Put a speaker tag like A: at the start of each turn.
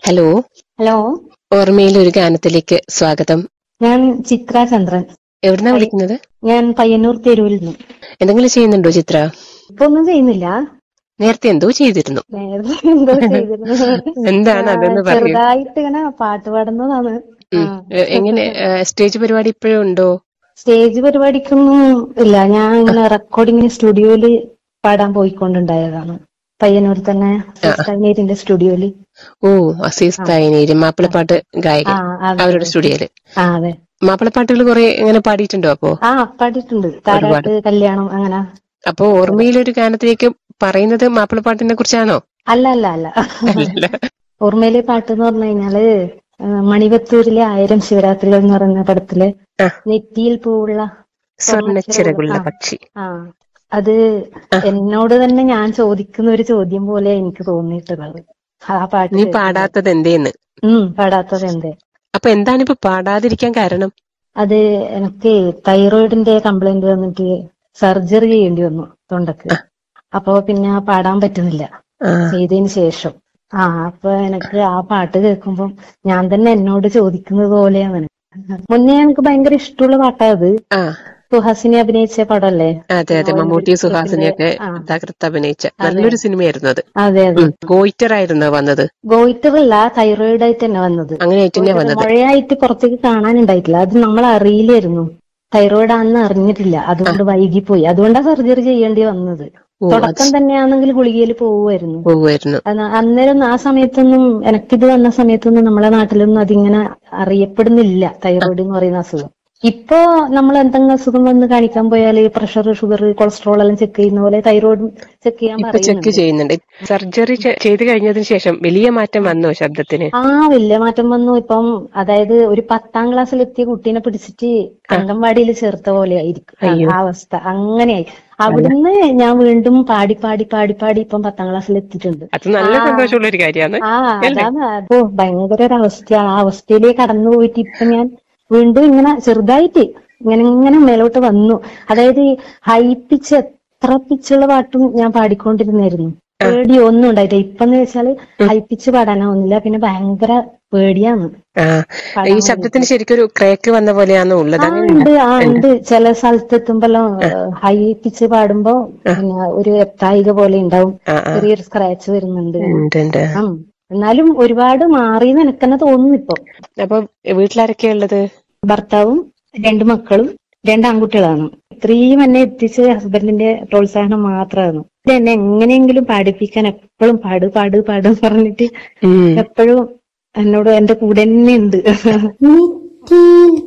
A: Hello
B: hello
A: ഓർമ്മയിൽ ഒരു ഗാനത്തിലേക്ക് സ്വാഗതം
B: ഞാൻ ചിത്ര ചന്ദ്രൻ
A: എവിടുന്നാ വിളിക്കുന്നത്
B: ഞാൻ പയ്യന്നൂർ തെരുവിൽ നിന്ന്
A: എന്തെങ്കിലും ചെയ്യുന്നുണ്ടോ ചിത്ര
B: ഇപ്പൊ ഒന്നും ചെയ്യുന്നില്ല
A: നേരത്തെ എന്തോ ചെയ്തിരുന്നു
B: നേരത്തെ എന്തോ ചെയ്തിരുന്നു
A: എന്താണ് അതെന്ന് പറയൂ
B: ചെറുതായിട്ട് ഇങ്ങനെ പാട്ട് പാടുന്നതാണ്
A: ഉം. എ- എങ്ങനെ ഏ, സ്റ്റേജ് പരിപാടി ഇപ്പോഴും ഉണ്ടോ
B: സ്റ്റേജ് പരിപാടിക്കൊന്നും ഇല്ല ഞാൻ ഇങ്ങനെ റെക്കോർഡിങ്ങിന് സ്റ്റുഡിയോയില് പാടാൻ പോയിക്കൊണ്ടുണ്ടായതാണ് പയ്യന്നൂർ തന്നെ കൈനീരിന്റെ സ്റ്റുഡിയോയില്
A: ഓ അസീസ് തായനേരി മാപ്പിളപ്പാട്ട് ഗായകൻ
B: ആ അതെ
A: അവരുടെ സ്റ്റുഡിയോയില്
B: ആ അതെ
A: മാപ്പിളപ്പാട്ടുകൾ കുറെ ഇങ്ങനെ പാടിയിട്ടുണ്ടോ അപ്പോ
B: ആ പാടിയിട്ടുണ്ട് താരാട്ട് കല്യാണം അങ്ങനെ
A: അപ്പോ ഓർമ്മയിൽ ഒരു ഗാനത്തിലേക്ക് പറയുന്നത് മാപ്പിളപ്പാട്ടിനെ കുറിച്ചാണോ
B: അല്ല അല്ല അല്ല
A: അല്ലല്ല
B: ഓർമ്മയിലെ പാട്ട് എന്ന് പറഞ്ഞു കഴിഞ്ഞാല് ആ, മണിവത്തൂരിലെ ആയിരം ശിവരാത്രികൾ എന്ന് പറയുന്ന പടത്തില്
A: ആ.
B: നെറ്റിയിൽ പൂവുള്ള
A: സ്വർണ്ണച്ചിറകുള്ള
B: ആ.
A: പക്ഷി
B: ആ അത് എന്നോട് തന്നെ ഞാൻ ചോദിക്കുന്ന ഒരു ചോദ്യം പോലെ എനിക്ക് തോന്നിയിട്ടുള്ളത് ആ പാട്ട്
A: നീ പാടാത്തത് എന്തേന്ന്
B: ഉം പാടാത്തത് എന്തേ
A: അപ്പൊ എന്താണ് ഇപ്പൊ പാടാതിരിക്കാൻ കാരണം
B: അത് എനിക്ക് തൈറോയിഡിന്റെ കംപ്ലൈന്റ് വന്നിട്ട് സർജറി ചെയ്യേണ്ടി വന്നു തൊണ്ടക്ക് അപ്പൊ പിന്നെ പാടാൻ പറ്റുന്നില്ല
A: ആ,
B: ചെയ്തതിന് ശേഷം ആ അപ്പൊ എനിക്ക് ആ പാട്ട് കേൾക്കുമ്പം ഞാൻ തന്നെ എന്നോട് ചോദിക്കുന്നത് പോലെയാണ് മുന്നേ എനിക്ക് ഭയങ്കര ഇഷ്ടമുള്ള പാട്ടാ അത്
A: ആ
B: സുഹാസിനി അഭിനയിച്ച പടല്ലേ
A: അതെ അതെ മമ്മൂട്ടി സുഹാസിനിയൊക്കെ
B: ആ.
A: തകർത്ത് അഭിനയിച്ച നല്ലൊരു സിനിമയായിരുന്നു അത്
B: അതെ അതെ
A: ഗോയിറ്റർ ആയിരുന്നു വന്നത്
B: ഗോയിറ്റർ അല്ല തൈറോയിഡ് ആയിട്ട് തന്നെ വന്നത്
A: അങ്ങനെ ആയിട്ട് തന്നെ വന്നത്
B: മുഴയായിട്ട് പുറത്തേക്ക് കാണാനുണ്ടായിട്ടില്ല അത് നമ്മൾ അറിയില്ലായിരുന്നു തൈറോയിഡ് ആണെന്ന് അറിഞ്ഞിട്ടില്ല അതുകൊണ്ട് വൈകിപ്പോയി അതുകൊണ്ടാ സർജറി ചെയ്യേണ്ടി വന്നത്
A: ഓ അത്
B: തുടക്കം തന്നെയാണെങ്കിൽ ഗുളികയിൽ പോവുമായിരുന്നു
A: പോവുമായിരുന്നു
B: അത് അന്നേരം ആ സമയത്തൊന്നും എനിക്കിത് വന്ന സമയത്തൊന്നും നമ്മളെ നാട്ടിലൊന്നും അതിങ്ങനെ അറിയപ്പെടുന്നില്ല തൈറോയിഡ് എന്ന് പറയുന്ന അസുഖം ഇപ്പോ നമ്മൾ എന്തെങ്കിലും അസുഖം വന്ന് കാണിക്കാൻ പോയാൽ പ്രഷർ ഷുഗർ കൊളസ്ട്രോൾ എല്ലാം ചെക്ക് ചെയ്യുന്ന പോലെ തൈറോയിഡ് ചെക്ക് ചെയ്യാൻ
A: ഇപ്പൊ ചെക്ക്
B: പറയുന്നുണ്ട്
A: ചെയ്യുന്നുണ്ട് സർജറി ചെയ്ത് കഴിഞ്ഞതിന് ശേഷം വലിയ മാറ്റം വന്നോ ശബ്ദത്തിന്
B: ആ വലിയ മാറ്റം വന്നു ഇപ്പം അതായത് ഒരു പത്താം ക്ലാസ്സിൽ എത്തിയ കുട്ടീനെ പിടിച്ചിട്ട് അംഗൻവാടിയിൽ ചേർത്ത പോലെ ആയിരിക്കും
A: അയ്യോ.
B: ആ അവസ്ഥ അങ്ങനെയായി അവിടുന്ന് ഞാൻ വീണ്ടും പാടി പാടി പാടി പാടി ഇപ്പം പത്താം ക്ലാസ്സിൽ എത്തിയിട്ടുണ്ട്
A: അത് നല്ല
B: ആ.
A: സന്തോഷമുള്ള ഒരു കാര്യമാണ്
B: ആ അതാണ് അപ്പോ ഭയങ്കര ഒരു അവസ്ഥയാണ് ആ അവസ്ഥയിലേക്ക് കടന്നു പോയിട്ട് ഇപ്പൊ ഞാൻ വീണ്ടും ഇങ്ങനെ ചെറുതായിട്ട് ഇങ്ങനെ ഇങ്ങനെ മേലോട്ട് വന്നു അതായത് ഹൈ പിച്ച് എത്ര പിച്ചുള്ള പാട്ടും ഞാൻ പാടിക്കൊണ്ടിരുന്നായിരുന്നു പേടി ഒന്നും ഉണ്ടായിട്ടില്ല ഇപ്പെന്ന് വെച്ചാല് ഹൈ പിച്ച് പാടാനാവുന്നില്ല പിന്നെ ഭയങ്കര പേടിയാണ്
A: ആ ഈ ശബ്ദത്തിന് ശരിക്കും ഒരു ക്രേക്ക് വന്ന പോലെയാണോ ഉള്ളത്
B: ആ
A: അങ്ങനെ
B: ഉണ്ട് ആ ഉണ്ട് ചില സ്ഥലത്ത് എത്തുമ്പോഴെല്ലാം ഹൈ പിച്ച് പാടുമ്പോ പിന്നെ ഒരു എത്തായിക പോലെ ഉണ്ടാവും
A: ആ ആ
B: ചെറിയൊരു സ്ക്രാച്ച് വരുന്നുണ്ട്
A: ഉണ്ട് ഉണ്ട്
B: ഉം. എന്നാലും ഒരുപാട് മാറിയെന്ന് എനിക്കെന്നെ തോന്നുന്നു ഇപ്പൊ
A: അപ്പൊ വീട്ടിലാരൊക്കെയാ ഉള്ളത്
B: ഭർത്താവും രണ്ട് മക്കളും രണ്ട് ആൺകുട്ടികളാണ് ഇത്രയും എന്നെ എത്തിച്ച് ഹസ്ബൻഡിന്റെ പ്രോത്സാഹനം മാത്രമാണ് ഇത് എന്നെ എങ്ങനെയെങ്കിലും പാടിപ്പിക്കാൻ എപ്പോഴും പാട് പാട് പാട് എന്ന് പറഞ്ഞിട്ട്
A: ഉം
B: എപ്പോഴും എന്നോട് എന്റെ കൂടെ തന്നെ ഉണ്ട്